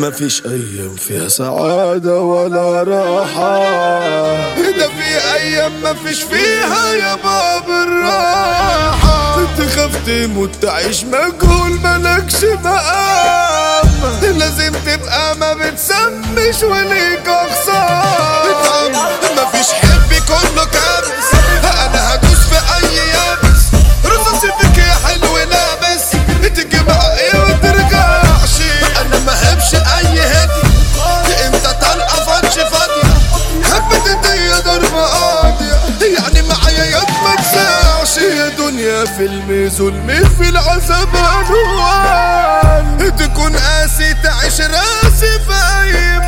مفيش ايام فيها سعادة ولا راحة ده في ايام مفيش فيها يا باب الراحة تخاف تموت تعيش مجهول ملكش مقام لازم تبقى ما بتسمش وليك اقسام مفيش حب كله كابس انا هدوس في اي يابس رصاصي فيك يا حلو لابس تيجي بقى ايه وترجعش انا ما هبش اي هدي انت طلقه فاتش فاضيه حبت الدنيا ضربه قاضيه يعني معايا يد ما تساعش يا دنيا فيلم ظلم في العذاب عنوان تكون قاسي تعيش راسي في اي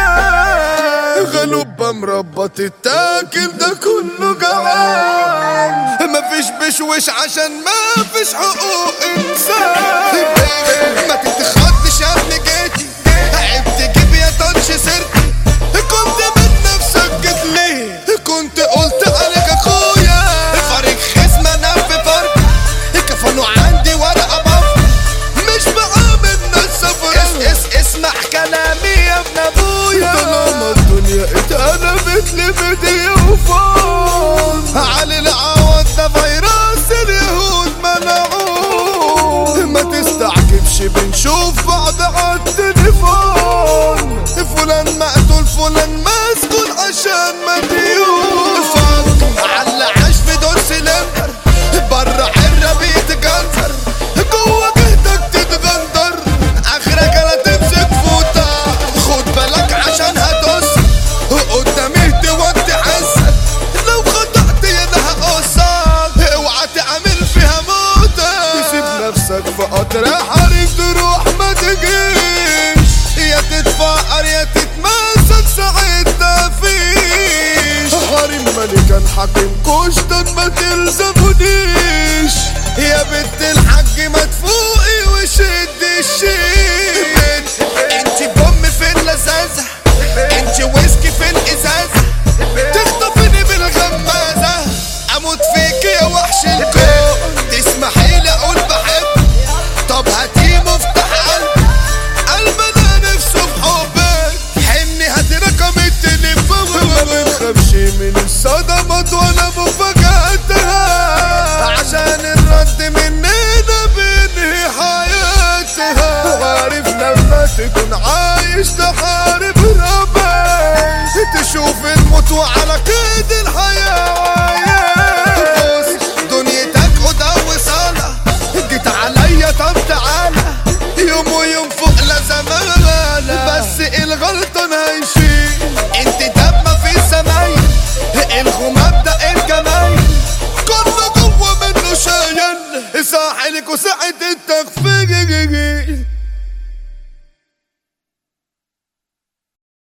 مكان غلوب مربى تتاكل ده كله جوان مفيش بشوش عشان مفيش حقوق انسان ما تتخضش يا ابن جيتي عيب تجيب يا طنش سيرتي كنت من نفسك جيت ليه كنت قلت عليك اخويا فريق خصم انا في فرق كفنوا عندي ورقه بف مش بعامل ناس صفر اس اس اسمع كلامي يا ابن ابويا طالما الدنيا اتقلبت لفدية وفان علي العوض ده فيروس اليهود منعوه ما تستعجبش بنشوف بعض عالتليفون فلان مقتول فلان مسجون عشان مديون فك على عاش في دور سلندر برا حرة بيتجنزر جوا جهدك تتغندر اخرك انا تمسك فوطة خد بالك عشان هتقص قدامي تودي حسك لو خطأت انا هقصك اوعى تعمل فيها موتة تسيب نفسك في قطر حريق تروح ما تجيش يا تتفقر يا تتمسك ساعتها فيش حريم ملكان حاكم كشتن ما تلزمونيش يا بنت الحاج ما تفوقي وشد الشيك انت بوم في اللذاذة انت ويسكي في الازازة تخطفني بالغمازة اموت فيك يا وحش الكون تسمحي لي اقول بحب طب هاتي مفتاح قلبي قلبي انا نفسه في حبك حني هاتي رقم ما التليفون بنخافش من الصدمات ولا مفاجأتها عشان الرد مننا بينهي حياتها عارف لما تكون عايش تحت